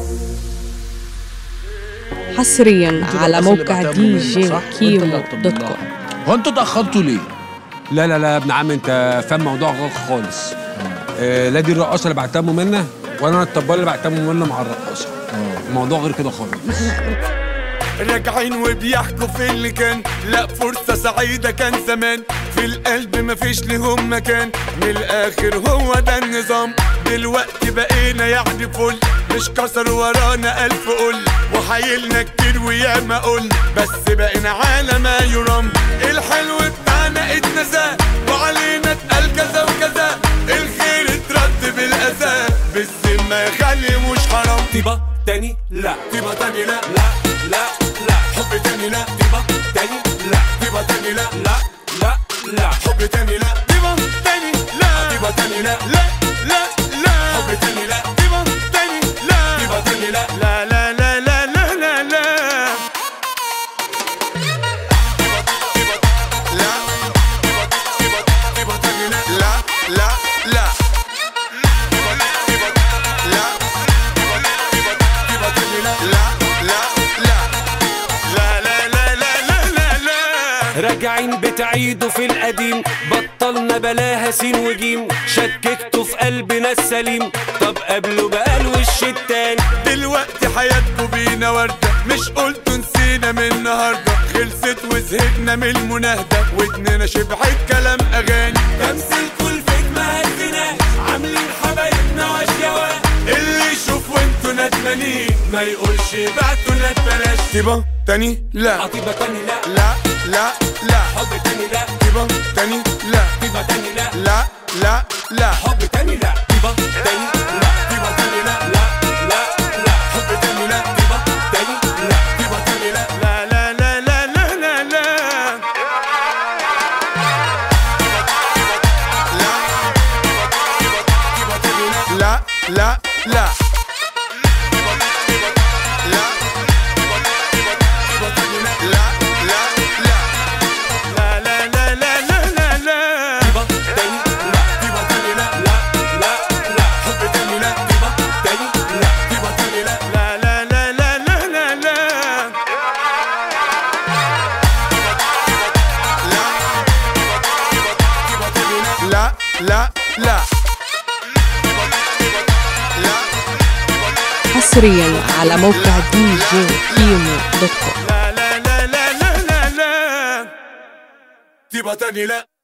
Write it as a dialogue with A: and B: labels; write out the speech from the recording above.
A: حصريا على موقع دي جي كيمو دوت كوم
B: هو انتوا اتاخرتوا ليه؟
C: لا لا لا يا ابن عم انت فاهم موضوع غلط خالص آه لا دي الرقاصه اللي بعتها منى وانا الطبال اللي بعتها منى مع الرقاصه الموضوع غير كده خالص
D: راجعين وبيحكوا في اللي كان لا فرصة سعيدة كان زمان في القلب مفيش لهم مكان من الآخر هو ده النظام دلوقتي بقينا يعني فل مش كسر ورانا ألف قل وحايلنا كتير وياما قل بس بقينا على ما يرام الحلو بتاعنا اتنسى وعلينا اتقال كذا وكذا الخير اترد بالأذى بالذمة يا خلي مش حرام
E: طيبة تاني لا
D: طيبة تاني لا
E: لا لا لا
D: حب تاني لا
E: طيبة تاني لا
D: طيبة تاني لا
E: لا لا لا
D: حب تاني لا طيبة تاني لا طيبة تاني لا لا لا لا حب تاني لا طيبة تاني لا طيبة تاني لا لا لا لا لا لا لا لا لا طيبة تاني لا لا لا لا لا طيبة تاني لا لا لا لا لا لا لا لا لا لا
E: راجعين بتعيدوا في القديم بطلنا بلاها سين وجيم شككتوا في قلبنا السليم طب قبله بقى الوش التاني
D: دلوقتي حياتكوا بينا وردة مش قلتوا نسينا من النهاردة خلصت وزهقنا من المناهدة ودننا شبعت كلام أغاني
E: تمثيلكوا الفيك ما هزناش عاملين حبايبنا واشياء
D: اللي يشوف وانتوا ندمانين
E: ما يقولش بعتوا بلاش
D: طيبة تاني لا
E: طيبة تاني لا
D: لا لا لا
E: حب تاني لا
D: طيبة تاني لا
E: طيبة تاني لا
D: لا لا لا
E: حب تاني لا طيبة تاني لا
D: طيبة تاني لا
E: لا لا لا
D: حب تاني لا
E: طيبة تاني لا
D: طيبة تاني لا لا لا لا لا لا لا لا لا لا لا
E: طيبة تاني لا طيبة تاني لا لا لا لا حب تاني لا طيبة تاني لا طيبة تاني لا
D: لا لا لا
A: حصريا على موقع دي جي كيمو دوت كوم
D: لا لا لا لا لا لا لا طيبة تاني لا